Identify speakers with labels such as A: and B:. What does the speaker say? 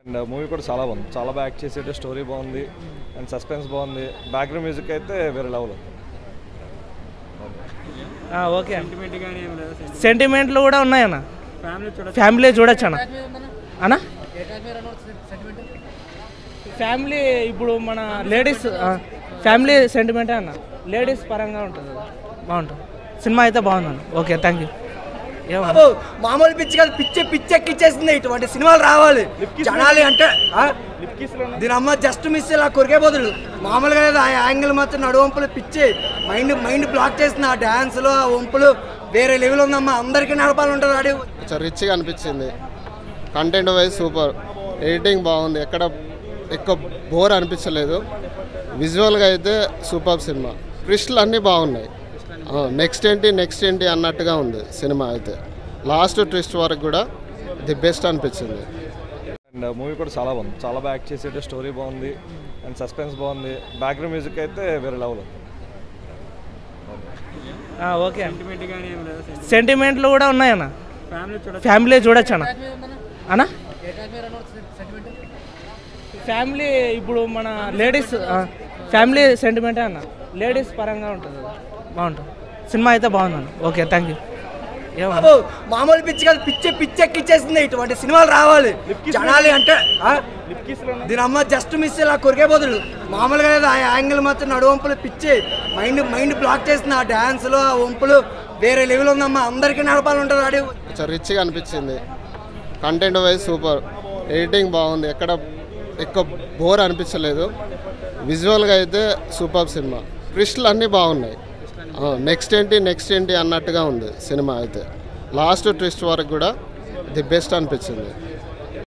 A: And movie కూడా చాలా బాగుంది చాలా బాగా యాక్ట్ చేసేట స్టోరీ బాగుంది అండ్ సస్పెన్స్ బాగుంది బ్యాక్గ్రౌండ్ మ్యూజిక్ అయితే వేరే లెవెల్ ఉంది
B: ఓకే సెంటిమెంట్లు కూడా ఉన్నాయన్న ఫ్యామిలీ చూడొచ్చు అన్న అన్న ఫ్యామిలీ ఇప్పుడు మన లేడీస్ ఫ్యామిలీ సెంటిమెంటే అన్న లేడీస్ పరంగా ఉంటుంది అది. బాగుంటుంది సినిమా అయితే బాగుందన్న ఓకే థ్యాంక్ యూ ఏమన్నా
C: బాబు మామూలు పిచ్చి కాదు పిచ్చి పిచ్చి ఎక్కిచ్చేసింది ఇటువంటి సినిమాలు రావాలి జనాలు అంటే ఆ? దీని అమ్మ జస్ట్ మిస్ ఇలా కొరికే బదులు మామూలుగా లేదు ఆ యాంగిల్ మాత్రం నడువంపులు పిచ్చి మైండ్ మైండ్ బ్లాక్ చేస్తుంది ఆ డ్యాన్సులు ఆ వంపులు వేరే లెవెల్ ఉందమ్మా అందరికీ నడపాలి ఉంటుంది ఆడి
D: కొంచెం రిచ్గా అనిపించింది కంటెంట్ వైజ్ సూపర్ ఎడిటింగ్ బాగుంది ఎక్కడ ఎక్కువ బోర్ అనిపించలేదు విజువల్గా అయితే సూపర్ సినిమా ట్విస్టులు అన్నీ బాగున్నాయి నెక్స్ట్ ఏంటి నెక్స్ట్ ఏంటి అన్నట్టుగా ఉంది సినిమా అయితే లాస్ట్ ట్విస్ట్ వరకు కూడా ది బెస్ట్ అనిపించింది
A: అండ్ మూవీ కూడా చాలా బాగుంది చాలా బాగా యాక్ట్ చేసేట స్టోరీ బాగుంది అండ్ సస్పెన్స్ బాగుంది బ్యాక్గ్రౌండ్ మ్యూజిక్ అయితే వేరే లెవెల్ ఉంది
B: ఓకే సెంటిమెంట్లు కూడా ఉన్నాయన్న ఫ్యామిలీ చూడొచ్చు అన్న అన్న ఫ్యామిలీ ఇప్పుడు మన లేడీస్ ఫ్యామిలీ సెంటిమెంటే అన్న లేడీస్ పరంగా ఉంటుంది అది. బాగుంటుంది సినిమా అయితే బాగుందన్న ఓకే థ్యాంక్ యూ ఏమన్నా
C: బాబు మామూలు పిచ్చి కాదు పిచ్చి పిచ్చి ఎక్కిచ్చేసింది ఇటువంటి సినిమాలు రావాలి జనాలు అంటే ఆ? దీని అమ్మ జస్ట్ మిస్ ఇలా కొరికే బదులు మామూలుగా లేదు ఆ యాంగిల్ మాత్రం నడువంపులు పిచ్చి మైండ్ మైండ్ బ్లాక్ చేస్తుంది ఆ డ్యాన్సులు ఆ వంపులు వేరే లెవెల్ ఉందమ్మా అందరికీ నడపాలి ఉంటుంది ఆడి
D: కొంచెం రిచ్గా అనిపించింది కంటెంట్ వైజ్ సూపర్ ఎడిటింగ్ బాగుంది ఎక్కడ ఎక్కువ బోర్ అనిపించలేదు విజువల్గా అయితే సూపర్ సినిమా ట్విస్టులు అన్నీ బాగున్నాయి నెక్స్ట్ ఏంటి నెక్స్ట్ ఏంటి అన్నట్టుగా ఉంది సినిమా అయితే లాస్ట్ ట్విస్ట్ వరకు కూడా ది బెస్ట్ అనిపించింది